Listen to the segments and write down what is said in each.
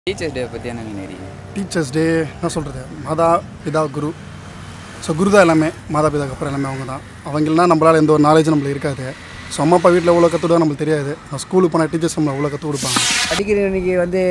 Teachers day பற்றி என்ன நினைக்கிறீங்க டீச்சர்ஸ் டே என்ன சொல்கிறது மாதா பிதா குரு ஸோ குரு தான் எல்லாமே மாதா பிதாக்கு அப்புறம் எல்லாமே அவங்க தான் அவங்களாம் நம்மளால் எந்த ஒரு நாலேஜும் நம்மளுக்கு இருக்காது ஸோ அம்மா அப்பா வீட்டில் எவ்வளோ கற்றுவிட நம்மளுக்கு தெரியாது நான் ஸ்கூலுக்கு போனால் டீச்சர்ஸ் நம்மளை அவ்வளோ கற்றுக் கொடுப்பாங்க படிக்கிறவனுக்கு வந்து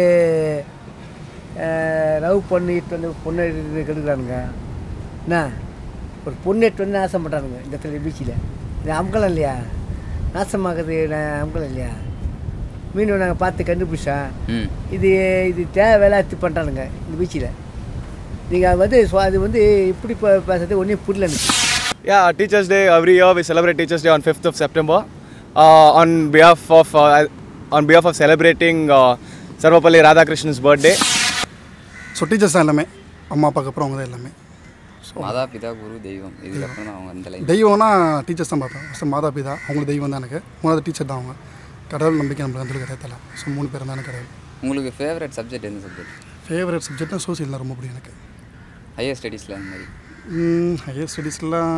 லவ் பண்ணிட்டு வந்து பொண்ணு எடுத்து கெடுக்கிறானுங்க என்ன ஒரு பொண்ணு எடுத்து வந்து நாசப்பட்டானுங்க இந்த இடத்துல பீச்சில் இது அமுக்கலம் இல்லையா நாசமாக்குறது நான் அமுக்கலம் இல்லையா மீன் நாங்கள் பார்த்து கண்டுபிடிச்சோம் ம் இது இது தேவையில்லாத்து பண்ணுறானுங்க இந்த பீச்சில் நீங்கள் வந்து சுவா- அது வந்து இப்படி பே- பேசுறது ஒன்றும் புரியல எனக்கு Yeah, Teachers Day. Every year we celebrate Teachers Day on 5th of September. Uh, on behalf of uh, on behalf of celebrating uh, Sarvapalli Radhakrishnan's birthday. So teachers தான் எல்லாமே அம்மா அப்பாவுக்கு அப்புறம் அவங்க தான் எல்லாமே மாதா பிதா குரு தெய்வம் இதுக்கப்புறம் தான் அவங்க இந்த லைன் தெய்வம்னா டீச்சர்ஸ் தான் பார்ப்பேன் ஃபஸ்ட்டு மாதா பிதா அவங்களுக்கு தெய்வம் தான் எனக்கு மூணாவது டீச்சர் தான் அவங்க கடவுள் நம்பிக்கை நம்மளுக்கு வந்து கிடையாது ஸோ மூணு பேர் தானே கடவுள் உங்களுக்கு ஃபேவரட் சப்ஜெக்ட் எந்த சப்ஜெக்ட் ஃபேவரட் சப்ஜெக்ட்னா சோசியல் தான் ரொம்ப பிடிக்கும் எனக்கு ஹையர் ஸ்டடீஸில் அந்த மாதிரி ஹையர் ஸ்டடீஸ்லாம்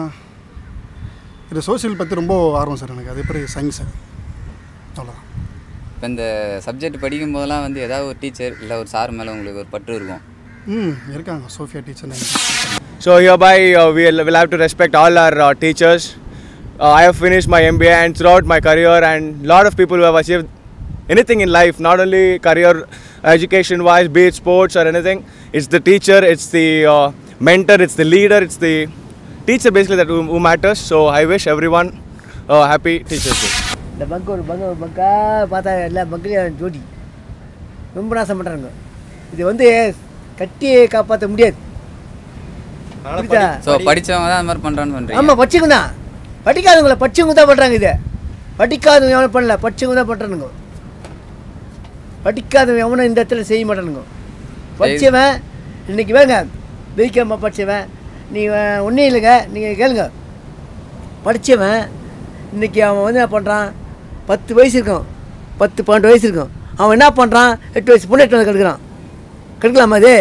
இது சோசியல் பற்றி ரொம்ப ஆர்வம் சார் எனக்கு அதே மாதிரி சயின்ஸ் அவ்வளோதான் இப்போ இந்த சப்ஜெக்ட் படிக்கும் போதெல்லாம் வந்து ஏதாவது ஒரு டீச்சர் இல்லை ஒரு சார் மேலே உங்களுக்கு ஒரு பற்று இருக்கும் ம் இருக்காங்க Sophia teacher So hereby uh, we'll, we'll have to respect all our uh, teachers. Uh, I have finished my MBA and throughout my career and lot of people who have achieved anything in life, not only career education wise, be it sports or anything. It's the teacher, it's the uh, mentor, it's the leader, it's the teacher basically that who, who matters. So I wish everyone uh, happy Teachers Day. இந்த பங்கு ஒரு பங்கு ஒரு பங்காக பார்த்தா எல்லா பங்குலையும் ஜோடி ரொம்ப நாசம் பண்ணுறாங்க இது வந்து கட்டி காப்பாற்ற முடியாது புரியுதா ஸோ படித்தவங்க தான் அந்த மாதிரி பண்ணுறான்னு பண்ணுறீங்க ஆமாம் படிச்சவங்க தான் படிக்காதவங்கள படிச்சவங்க தான் பண்ணுறாங்க இதை படிக்காதவங்க எவனும் பண்ணல படிச்சவங்க தான் பண்ணுறானுங்க படிக்காதவன் எவனும் இந்த இடத்துல செய்ய மாட்டானுங்க படித்தவன் இன்னைக்கு வேங்க பிகாம படித்தவன் நீங்கள் ஒன்றும் இல்லைங்க நீங்கள் கேளுங்க படித்தவன் இன்னைக்கு அவன் வந்து என்ன பண்ணுறான் பத்து வயசு இருக்கும் பத்து பன்னெண்டு வயசு இருக்கும் அவன் என்ன பண்ணுறான் எட்டு வயசு பொண்ணு எட்டு வந்து கெடுக்கிறான் கெடுக்கலாமா அது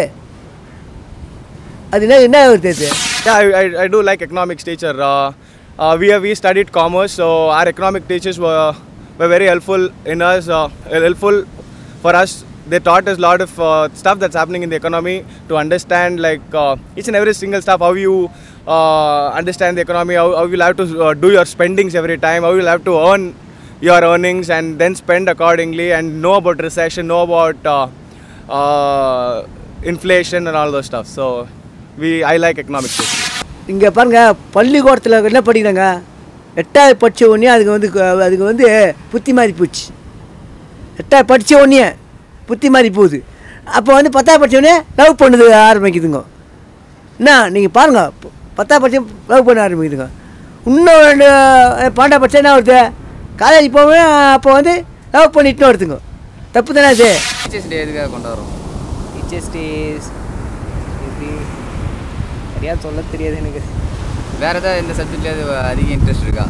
அது என்ன என்ன ஒரு தேத்து Yeah, I, I, I do like economics teacher. Uh, uh, we have we studied commerce, so our economic teachers were were very helpful in us. Uh, helpful for us. They taught us a lot of uh, stuff that's happening in the economy to understand like uh, each and every single stuff. How you uh, understand the economy, how, how you'll have to uh, do your spendings every time, how you'll have to earn your earnings and then spend accordingly, and know about recession, know about uh, uh, inflation and all those stuff. So we I like economics. teachers. இங்கே பாருங்க பள்ளிக்கூடத்தில் என்ன படிக்கிறாங்க எட்டாவது படித்த உடனே அதுக்கு வந்து க- அதுக்கு வந்து புத்தி மாறி போச்சு எட்டாவது படித்த உடனே புத்தி மாறி போகுது அப்போ வந்து பத்தாவது படிச்ச உடனே லவ் பண்ணுது ஆரம்பிக்குதுங்க என்ன நீங்கள் பாருங்கள் பத்தாவது படிச்ச லவ் பண்ண ஆரம்பிக்குதுங்க இன்னும் ரெண்டு அஹ், பன்னெண்டாவது படிச்சா என்ன வருது காலேஜ் போவேன் அப்போ வந்து லவ் பண்ணிட்டு வருதுங்க தப்பு தானே அது டீச்சர்ஸ் டே எதுக்காக கொண்டாடுறோம் டீச்சர்ஸ் டேஸ் இது சரியாக சொல்ல தெரியாது எனக்கு வேறு ஏதாவது எந்த சப்ஜெக்ட்லேயாவது அதிக இன்ட்ரெஸ்ட் இருக்கா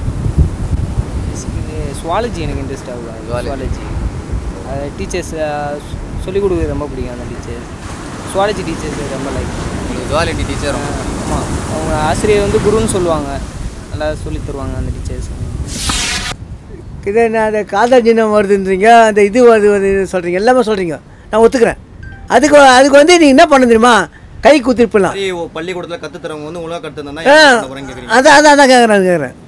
சுவாலஜி எனக்கு இன்ட்ரெஸ்ட் ஆகுது Zoology. சுவாலஜி அது டீச்சர்ஸ் சொல்லிக் கொடுக்குறது ரொம்ப பிடிக்கும் அந்த டீச்சர்ஸ் சுவாலஜி டீச்சர்ஸ் ரொம்ப லைக் உங்களுக்கு ஜுவாலிட்டி டீச்சர் ஆமாம் அவங்க ஆசிரியர் வந்து குருன்னு சொல்லுவாங்க நல்லா சொல்லித் தருவாங்க அந்த டீச்சர்ஸ் இது என்ன அந்த காதல் ஜினம் வருதுன்றீங்க அந்த இது வருது வருது சொல்கிறீங்க எல்லாமே சொல்கிறீங்க நான் ஒத்துக்கிறேன் அதுக்கு அதுக்கு வந்து நீங்கள் என்ன பண்ண தெரியுமா கை குத்திருப்பலாம் பள்ளிக்கூடத்தில் கற்றுத்தரவங்க வந்து உலக கற்றுத்தந்தா ஆ என்ன கேட்குறீங்க அதான் அதான் அதான் கேட்குறேன் கேட்குறேன்